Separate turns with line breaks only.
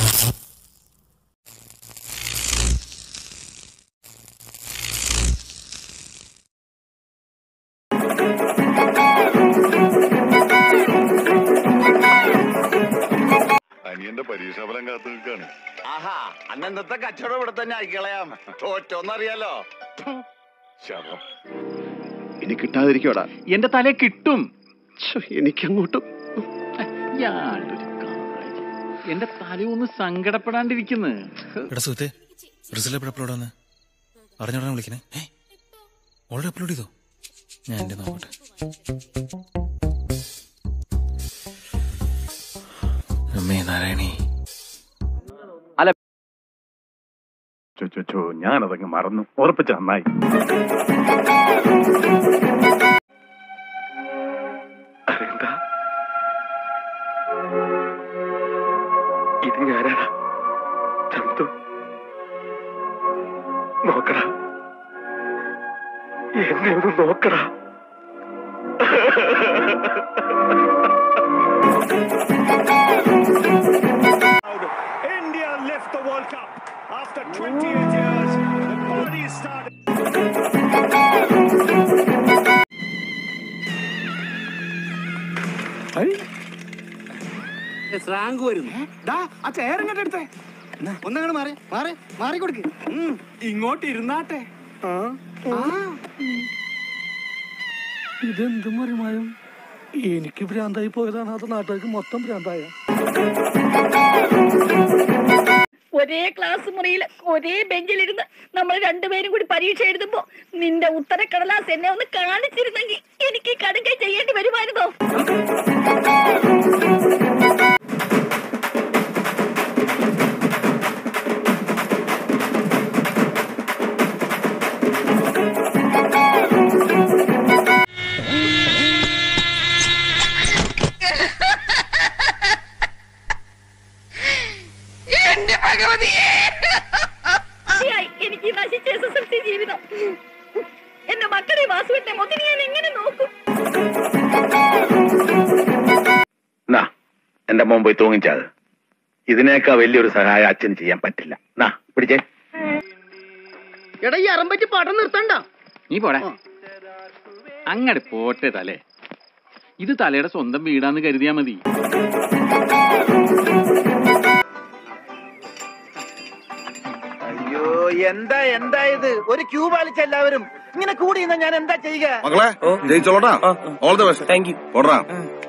അനിയന്റെ പരീക്ഷാഫലം കാത്തു നിൽക്കാണ്
ആഹാ അന്നെന്നത്തെ കച്ചവടം ഇവിടെ തന്നെ ആയിക്കളയാം തോറ്റോന്നറിയാലോ
ശവം
ഇനി കിട്ടാതിരിക്കോടാ
എന്റെ തലേ കിട്ടും
എനിക്കങ്ങോട്ടും
ഇയാളുടെ ഒരു കാര്യം. എന്റെ തലയൊന്ന് സങ്കടപ്പെടാണ്ടിരിക്കുന്നു
എടാ സുഹൃത്തെ റിസൾട്ട് എപ്പോഴും അപ്ലോഡ് വന്ന് അറിഞ്ഞോടാണ് വിളിക്കണേ ഏ ഓൾറെഡി അപ്ലോഡ് ചെയ്തോ ഞാൻ എന്റെ നോക്കട്ടെ അമ്മേ നാരായണി
ചോ, ചോ, ചോ, ഞാനതങ്ങ് മറന്നു ഉറപ്പിച്ച നന്നായി
അതെന്താ ഇത് ഞാനാടാ ചന്തു നോക്കടാ എന്നെ ഒന്ന് നോക്കടാ
India lift the World Cup after 28 years. The party started.
സ്രാങ്ക് വരുന്നു ആ ചെയർ ഇങ്ങോട്ട് എടുത്തേ ഒന്നങ്ങോട്ട് മാറി മാറി മാറി കൊടുക്ക് ഉം, ഇങ്ങോട്ട് ഇരുന്നാട്ടെ
ഇതെന്ത് മറിമായും എനിക്ക് ഭ്രാന്തായി പോയതാണ് അത് നാട്ടുകാർക്ക് മൊത്തം ഭ്രാന്തായ
ഒരേ ക്ലാസ് മുറിയിൽ ഒരേ ബെഞ്ചിലിരുന്ന് നമ്മൾ രണ്ടുപേരും കൂടി പരീക്ഷ എഴുതുമ്പോ നിന്റെ ഉത്തരക്കടലാസ് എന്നെ ഒന്ന് കാണിച്ചിരുന്നെങ്കിൽ എനിക്ക് കടുകൈ ചെയ്യേണ്ടി വരുമായിരുന്നോ മതിയായി എനിക്ക് ഈ നശിച്ച എസ് എസ് എൽ സി ജീവിതം എന്റെ മക്കളെ വാസുവിന്റെ മുഖത്ത് ഞാൻ എങ്ങനെ നോക്കും
നാ എന്റെ മോൻ പോയി തൂങ്ങിച്ചത് ഇതിനേക്കാ വലിയൊരു സഹായം അച്ഛൻ ചെയ്യാൻ പറ്റില്ല നാ പിടിച്ചേ
എടാ ഈ അറമ്പറ്റി പടം നിർത്തണ്ട
നീ പോടാ അങ്ങട് പോട്ടെ തലേ ഇത് തലയുടെ സ്വന്തം വീടാന്ന് കരുതിയാ മതി
അയ്യോ എന്താ എന്താ ഇത് ഒരു ക്യൂ പാലിച്ച എല്ലാവരും ഇങ്ങനെ കൂടി ഞാൻ എന്താ ചെയ്യുക
മക്കളെ ജയിച്ചോളട്ടാ all the best thank you ഓടാ